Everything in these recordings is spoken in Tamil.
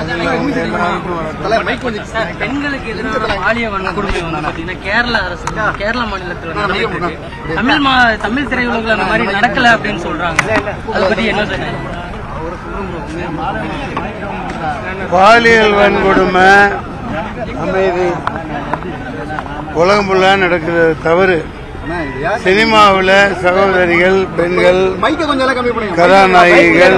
சார், பெண்களுக்கு எதிரான பாலிய வன்கொடுமை வந்து பாத்தீங்கன்னா கேரள அரசு கேரள மாநிலத்துல நடந்துட்டு இருக்கு தமிழ் மா தமிழ் திரையுலகில் அந்த மாதிரி நடக்கல அப்படின்னு சொல்றாங்க அதை பத்தி என்ன சார் பாலியல் வன்கொடுமை அமைதி உலகம் ஃபுல்லாக நடக்கிறது தவறு சினிமாவில் சகோதரிகள் பெண்கள் கதாநாயகிகள்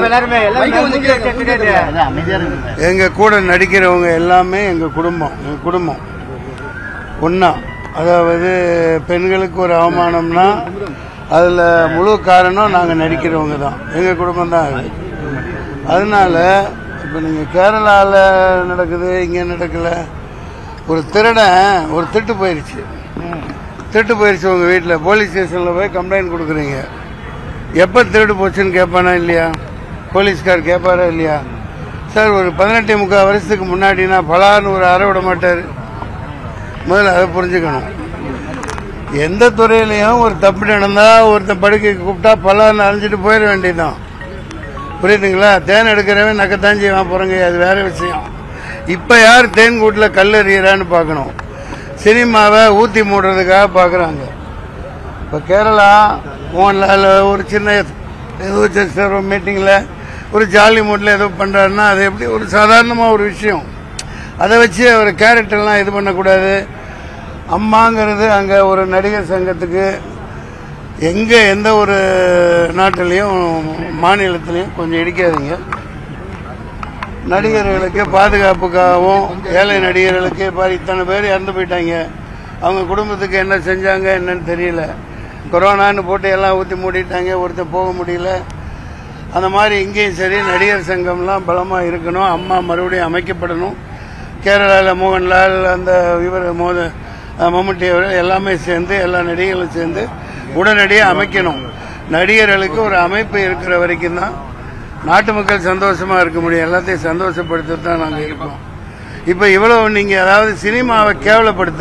எங்க கூட நடிக்கிறவங்க எல்லாமே எங்க குடும்பம் எங்க குடும்பம் ஒன்னா அதாவது பெண்களுக்கு ஒரு அவமானம்னா அதுல முழு காரணம் நாங்க நடிக்கிறவங்க தான் எங்க குடும்பம் தான் அது அதனால இப்ப நீங்க கேரளால நடக்குது இங்க நடக்கல ஒரு திருடன் ஒரு திட்டு போயிருச்சு திருட்டு போயிருச்சு உங்க வீட்டில் போலீஸ் ஸ்டேஷன்ல போய் கம்ப்ளைண்ட் கொடுக்குறீங்க எப்போ திருடு போச்சுன்னு கேட்பானா இல்லையா போலீஸ்கார் கேட்பாரா இல்லையா சார் ஒரு பதினெட்டு முக்கால் வருஷத்துக்கு முன்னாடினா பலான்னு ஒரு அறை விட மாட்டார் முதல்ல அதை புரிஞ்சுக்கணும் எந்த துறையிலையும் ஒரு தப்பு நடந்தா ஒருத்தன் படுக்கைக்கு கூப்பிட்டா பலான்னு அழிஞ்சிட்டு போயிட வேண்டியதுதான் புரியுதுங்களா தேன் எடுக்கிறவன் நக்கத்தான் செய்வான் போறங்க அது வேற விஷயம் இப்ப யார் தேன் கூட்டில் கல் எறிகிறான்னு பார்க்கணும் சினிமாவை ஊத்தி மூடுறதுக்காக பார்க்கறாங்க இப்ப கேரளா மோகன்லால் ஒரு சின்ன ஏதோ ஜஸ்ட் ஒரு மீட்டிங்ல ஒரு ஜாலி மூட்ல ஏதோ பண்றாருன்னா அது எப்படி ஒரு சாதாரணமா ஒரு விஷயம் அதை வச்சு அவர் கேரக்டர்லாம் இது பண்ணக்கூடாது அம்மாங்கிறது அங்க ஒரு நடிகர் சங்கத்துக்கு எங்க எந்த ஒரு நாட்டிலையும் மாநிலத்திலையும் கொஞ்சம் இடிக்காதீங்க நடிகர்களுக்கு பாதுகாப்புக்காகவும் ஏழை நடிகர்களுக்கு பாரு இத்தனை பேர் இறந்து போயிட்டாங்க அவங்க குடும்பத்துக்கு என்ன செஞ்சாங்க என்னன்னு தெரியல கொரோனான்னு போட்டு எல்லாம் ஊற்றி மூடிட்டாங்க ஒருத்தர் போக முடியல அந்த மாதிரி இங்கேயும் சரி நடிகர் சங்கம்லாம் பலமாக இருக்கணும் அம்மா மறுபடியும் அமைக்கப்படணும் கேரளாவில் மோகன்லால் அந்த இவர் மோத அஹ் மம்முட்டி அவர் எல்லாமே சேர்ந்து எல்லா நடிகர்களும் சேர்ந்து உடனடியாக அமைக்கணும் நடிகர்களுக்கு ஒரு அமைப்பு இருக்கிற வரைக்கும் தான் நாட்டு மக்கள் சந்தோஷமா இருக்க முடியும் எல்லாத்தையும் சந்தோஷப்படுத்த தான் நாங்கள் இருக்கோம் இப்போ இவ்வளவு நீங்க அதாவது சினிமாவை கேவலப்படுத்த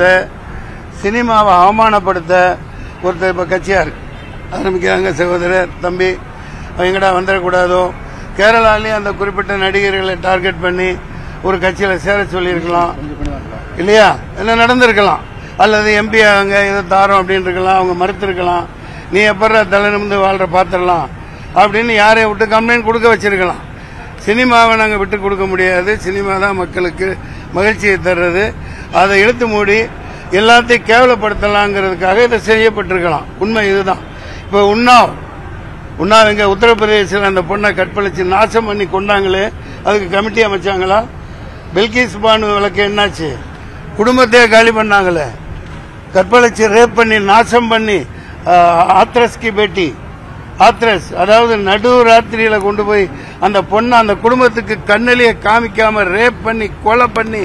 சினிமாவை அவமானப்படுத்த ஒருத்தர் இப்போ கட்சியா இருக்கு ஆரம்பிக்கிறாங்க சகோதரர் தம்பி எங்கடா வந்துடக்கூடாதோ கேரளாலேயும் அந்த குறிப்பிட்ட நடிகர்களை டார்கெட் பண்ணி ஒரு கட்சியில சேர சொல்லியிருக்கலாம் இல்லையா என்ன நடந்திருக்கலாம் அல்லது எம்பி அங்க ஏதோ தாரோம் அப்படின்னு இருக்கலாம் அவங்க மறுத்திருக்கலாம் நீ எப்பற தலை நிமிந்து வாழ்ற பாத்திரலாம் அப்படின்னு யாரையும் விட்டு கம்ப்ளைண்ட் கொடுக்க வச்சிருக்கலாம் சினிமாவை நாங்கள் விட்டு கொடுக்க முடியாது சினிமா தான் மக்களுக்கு மகிழ்ச்சியை தர்றது அதை இழுத்து மூடி எல்லாத்தையும் கேவலப்படுத்தலாங்கிறதுக்காக இதை செய்யப்பட்டிருக்கலாம் உண்மை இதுதான் இப்போ உன்னாவ் உன்னாவ் எங்க உத்தரப்பிரதேசத்தில் அந்த பொண்ணை கற்பழிச்சு நாசம் பண்ணி கொண்டாங்களே அதுக்கு கமிட்டி அமைச்சாங்களா பில்கிஸ் பானு வழக்கு என்னாச்சு குடும்பத்தையே காலி பண்ணாங்களே கற்பழிச்சு ரேப் பண்ணி நாசம் பண்ணி ஆத்ரஸ்கி பேட்டி ஆத்ரஸ் அதாவது நடு ராத்திரியில கொண்டு போய் அந்த பொண்ணை அந்த குடும்பத்துக்கு கண்ணிலேயே காமிக்காம ரேப் பண்ணி கொலை பண்ணி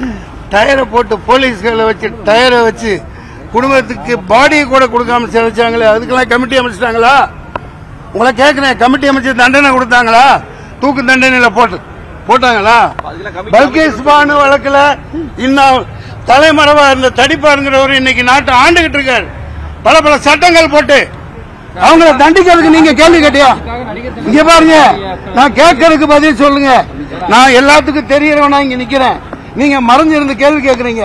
டயரை போட்டு போலீஸ்களை வச்சு டயரை வச்சு குடும்பத்துக்கு பாடியை கூட கொடுக்காம சிதைச்சாங்களே அதுக்கெல்லாம் கமிட்டி அமைச்சிட்டாங்களா உங்களை கேட்கிறேன் கமிட்டி அமைச்சு தண்டனை கொடுத்தாங்களா தூக்கு தண்டனையில போட்டு போட்டாங்களா பல்கேஸ் பானு வழக்குல இன்னும் தலைமறைவா இருந்த தடிப்பாருங்கிறவர் இன்னைக்கு நாட்டை ஆண்டுகிட்டு இருக்காரு பல பல சட்டங்கள் போட்டு அவங்கள தண்டிக்கிறதுக்கு நீங்க கேள்வி கேட்டியா இங்க பாருங்க நான் கேட்கறதுக்கு பதில் சொல்லுங்க நான் எல்லாத்துக்கும் தெரியறவனா இங்க நிக்கிறேன் நீங்க மறைஞ்சிருந்து கேள்வி கேக்குறீங்க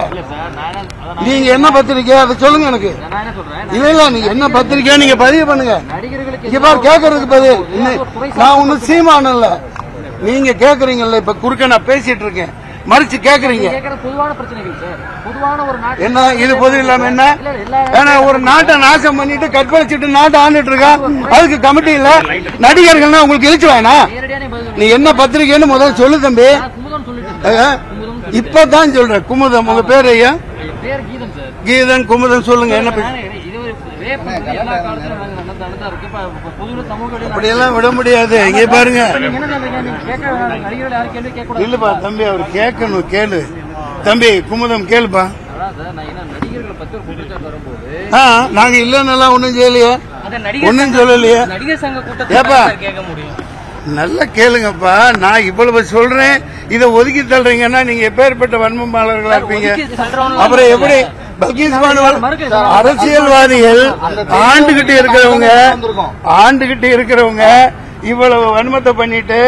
நீங்க என்ன பத்திரிக்கை அதை சொல்லுங்க எனக்கு இல்ல இல்ல நீங்க என்ன பத்திரிக்கை நீங்க பதிவு பண்ணுங்க இங்க பாரு கேக்குறதுக்கு பதில் இன்னும் நான் ஒன்னும் சீமானம் இல்ல நீங்க கேக்குறீங்கல்ல இப்ப குறுக்க நான் பேசிட்டு இருக்கேன் மறிச்சு கேக்குறீங்க பொதுவான பிரச்சனைகள் சார் பொதுவான ஒரு நாட்டு என்ன இது பொது இல்லாம என்ன ஏன்னா ஒரு நாட்டை நாசம் பண்ணிட்டு கற்பழிச்சிட்டு நாட்டை ஆண்டுட்டு இருக்கா அதுக்கு கமிட்டி இல்ல நடிகர்கள்னா உங்களுக்கு இழுச்சு வேணா நேரடியான பதில் நீ என்ன பத்திரிக்கைன்னு முதல்ல சொல்லு தம்பி குமுதம் சொல்லிட்டு அஹ், இப்பதான் சொல்றேன் குமுதம் உங்க பேர் ஐயா பேர் கீதம் சார் கீதன் குமுதம் சொல்லுங்க என்ன பே- இது ஒரு ரேப் வந்து எல்லா காலத்திலும் நடந்து நடந்தா இருக்கு இப்ப இப்ப பொதுவில் சமூக இடையில அப்படியெல்லாம் விட முடியாது இங்க பாருங்க நீங்க என்ன சொல்றீங்க நீங்க கேட்க வேணாம் நடிகர்கள் யாரும் கேள்வி கேட்க கூடாது இல்லப்பா தம்பி அவர் கேட்கணும் கேளு தம்பி குமுதம் கேளுப்பா அதான் சார் நான் என்ன நடிகர்களை பத்தி ஒரு குற்றச்சாட்டு வரும்போது ஆ நாங்க இல்லைன்னெல்லாம் ஒண்ணும் செய்யலையே அதை நடிகர் ஒண்ணும் சொல்லலையே நடிகர் சங்க கூட்டத்தில் ஏப்பா? சார் கேட்க முடியும் நல்லா கேளுங்கப்பா நான் இவ்வளவு சொல்றேன் இதை ஒதுக்கி தள்ளுறீங்கன்னா நீங்க எப்பேற்பட்ட வன்மமாளர்களா இருப்பீங்க ஒதுக்கி தள்ளுறவங்க அப்புறம் எப்படி பல்கீஸ் பானுவால் மறுக்கல சார். அரசியல்வாதிகள் ஆண்டுகிட்டு இருக்கிறவங்க ஆண்டுகிட்டு இருக்கிறவங்க இவ்வளவு வன்மத்தை பண்ணிட்டு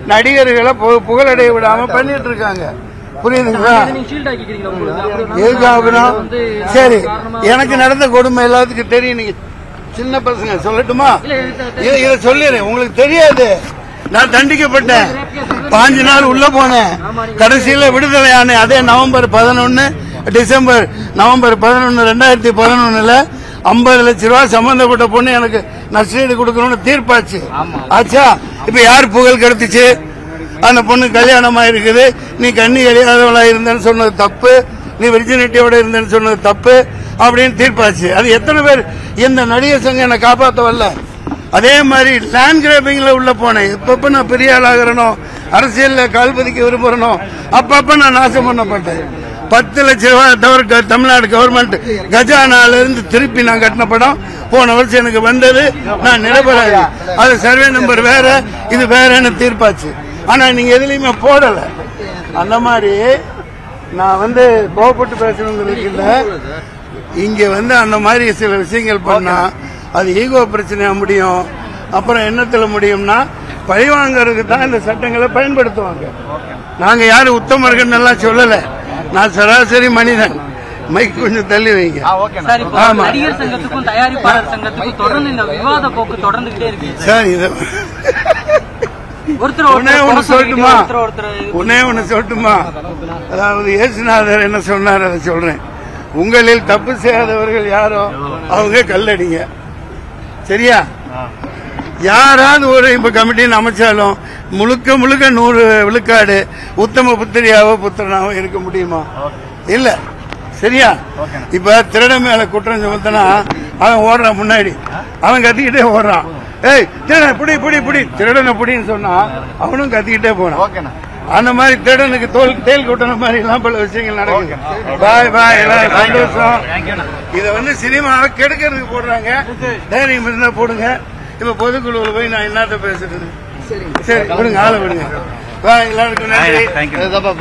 நடிகர்களை பு- புகழடைய விடாம பண்ணிட்டு இருக்காங்க புரியுதுங்களா நீங்க ஷீல்ட் ஆக்கிக்கிறீங்களா உங்களுக்கு அப்படி எதுக்கு ஆகணும் வந்து சரி காரணமா- எனக்கு நடந்த கொடுமை எல்லாத்துக்கும் தெரியும் நீங்க சின்ன பசங்க சொல்லட்டுமா இல்ல, இது- இதை இதை சொல்லிடுறேன் உங்களுக்கு தெரியாது நான் தண்டிக்கப்பட்டேன் பாஞ்சு நாள் உள்ள போனேன் கடைசியில விடுதலை ஆனேன் அதே நவம்பர் பதினொன்னு டிசம்பர் நவம்பர் பதினொன்னு ரெண்டாயிரத்தி பதினொன்னுல ஐம்பது லட்ச ரூபாய் சம்பந்தப்பட்ட பொண்ணு எனக்கு நஷ்டீடு கொடுக்கணும்னு தீர்ப்பாச்சு ஆச்சா இப்ப யார் புகழ் கிடைத்துச்சு அந்த பொண்ணு கல்யாணமா இருக்குது நீ கண்ணி கழியாதவளா இருந்தேன்னு சொன்னது தப்பு நீ விர்ஜினிட்டியோட இருந்தேன்னு சொன்னது தப்பு அப்படின்னு தீர்ப்பாச்சு அது எத்தனை பேர் இந்த நடிகர் சங்கம் என்னை காப்பாத்த வரல அதே மாதிரி லேண்ட் கிராபிங்ல உள்ள போனேன் எப்பப்ப நான் பெரிய ஆளாகிறனோ அரசியல்ல கால் பதிக்க விரும்புறனோ அப்பப்ப நான் நாசம் பண்ணப்பட்டேன் பத்து லட்ச ரூபாய் தவிர க- தமிழ்நாடு கவர்மெண்ட் கஜானால இருந்து திருப்பி நான் கட்டின படம் போன வருஷம் எனக்கு வந்தது நான் நிரபராதி அது சர்வே நம்பர் வேற இது வேறன்னு தீர்ப்பாச்சு ஆனா நீங்க எதுலயுமே போடல அந்த மாதிரி நான் வந்து கோவப்பட்டு பேசணுங்கிறது இல்ல இங்க வந்து அந்த மாதிரி சில விஷயங்கள் பண்ணா அது ஈகோ பிரச்சனையா முடியும் அப்புறம் என்னத்துல முடியும்னா பழிவாங்கறதுக்கு தான் இந்த சட்டங்களை பயன்படுத்துவாங்க நாங்க யாரும் உத்தமர்கள் எல்லாம் சொல்லல நான் சராசரி மனிதன் மைக் கொஞ்சம் தள்ளி வைங்க சார் இப்போ ஆமா. நடிகர் சங்கத்துக்கும் தயாரிப்பாளர் சங்கத்துக்கும் தொடர்ந்து இந்த விவாத போக்கு தொடர்ந்துகிட்டே இருக்கு சார் இது ஒருத்தர் உடனே ஒருத்தர் ஒண்ணு குறை சொல்லிக்கிட்டு சொல்லட்டுமா ஒருத்தர் ஒருத்தர் இது உடனே ஒண்ணு சொல்லட்டுமா அதாவது இயேசுநாதர் என்ன சொன்னார் அதை சொல்றேன் உங்களில் தப்பு செய்யாதவர்கள் யாரோ அவங்க கல்லடிங்க சரியா யாராவது ஒரு இப்ப கமிட்டின்னு அமைச்சாலும் முழுக்க முழுக்க நூறு விழுக்காடு உத்தம புத்திரியாவோ புத்திரனாவோ இருக்க முடியுமா இல்ல சரியா இப்ப திருடன் மேல குற்றம் சுமத்தினா அவன் ஓடுறான் முன்னாடி அவன் கத்திக்கிட்டே ஓடுறான் ஏய் திருடன் புடி புடி புடி திருடனை புடின்னு சொன்னா அவனும் கத்திக்கிட்டே போனான் அந்த மாதிரி திருடனுக்கு தோல் தேல் கொட்டின மாதிரி எல்லாம் பல விஷயங்கள் நடக்குது பாய் பாய் எல்லாம் சந்தோஷம் இத வந்து சினிமாவை கெடுக்கிறதுக்கு போடுறாங்க தைரியம் இருந்தா போடுங்க இப்ப பொதுக்குழுவில் போய் நான் என்னத்த பேசுறது சரி விடுங்க ஆளை விடுங்க பாய் எல்லாருக்கும் நன்றி